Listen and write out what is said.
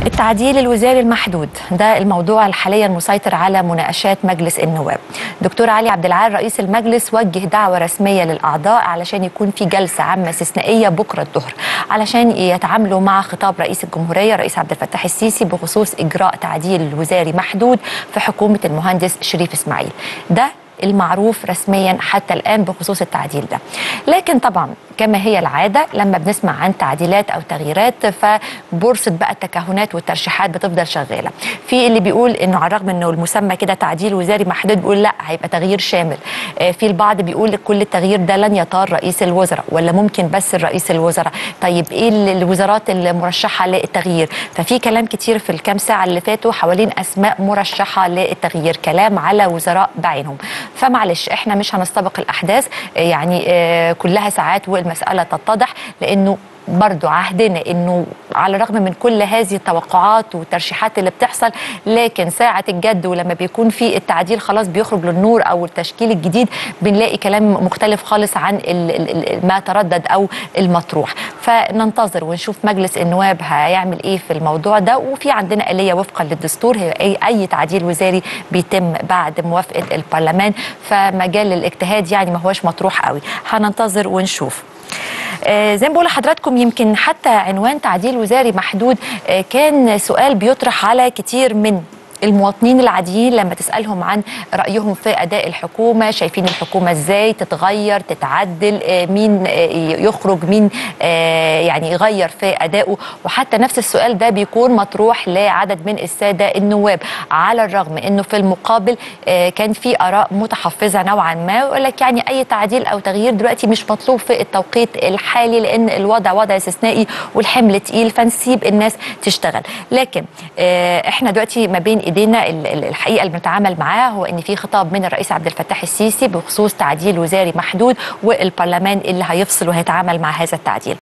التعديل الوزاري المحدود ده الموضوع حاليا مسيطر على مناقشات مجلس النواب دكتور علي عبد العال رئيس المجلس وجه دعوه رسميه للاعضاء علشان يكون في جلسه عامه استثنائيه بكره الظهر علشان يتعاملوا مع خطاب رئيس الجمهوريه رئيس عبد الفتاح السيسي بخصوص اجراء تعديل وزاري محدود في حكومه المهندس شريف اسماعيل ده المعروف رسميا حتى الان بخصوص التعديل ده لكن طبعا كما هي العاده لما بنسمع عن تعديلات او تغييرات فبورصه بقى التكهنات والترشيحات بتفضل شغاله في اللي بيقول انه على الرغم انه المسمى كده تعديل وزاري محدود بيقول لا هيبقى تغيير شامل في البعض بيقول كل التغيير ده لن يطار رئيس الوزراء ولا ممكن بس الرئيس الوزراء طيب ايه الوزارات المرشحه للتغيير ففي كلام كتير في الكام ساعه اللي فاتوا حوالين اسماء مرشحه للتغيير كلام على وزراء بعينهم فمعلش احنا مش هنستبق الاحداث يعني آه كلها ساعات والمساله تتضح لانه برضو عهدنا انه على الرغم من كل هذه التوقعات والترشيحات اللي بتحصل لكن ساعه الجد ولما بيكون في التعديل خلاص بيخرج للنور او التشكيل الجديد بنلاقي كلام مختلف خالص عن ال ال ما تردد او المطروح فننتظر ونشوف مجلس النواب هيعمل ايه في الموضوع ده وفي عندنا اليه وفقا للدستور هي اي, أي تعديل وزاري بيتم بعد موافقه البرلمان فمجال الاجتهاد يعني ما هوش مطروح قوي هننتظر ونشوف آه زي ما بقول لحضراتكم يمكن حتى عنوان تعديل وزاري محدود آه كان سؤال بيطرح على كتير من المواطنين العاديين لما تسالهم عن رايهم في اداء الحكومه شايفين الحكومه ازاي تتغير تتعدل مين يخرج مين يعني يغير في ادائه وحتى نفس السؤال ده بيكون مطروح لعدد من الساده النواب على الرغم انه في المقابل كان في اراء متحفظه نوعا ما يقول لك يعني اي تعديل او تغيير دلوقتي مش مطلوب في التوقيت الحالي لان الوضع وضع استثنائي والحمل تقيل فنسيب الناس تشتغل لكن احنا دلوقتي ما بين ايدينا الحقيقه اللي بنتعامل معاها هو ان في خطاب من الرئيس عبد الفتاح السيسي بخصوص تعديل وزاري محدود والبرلمان اللي هيفصل وهيتعامل مع هذا التعديل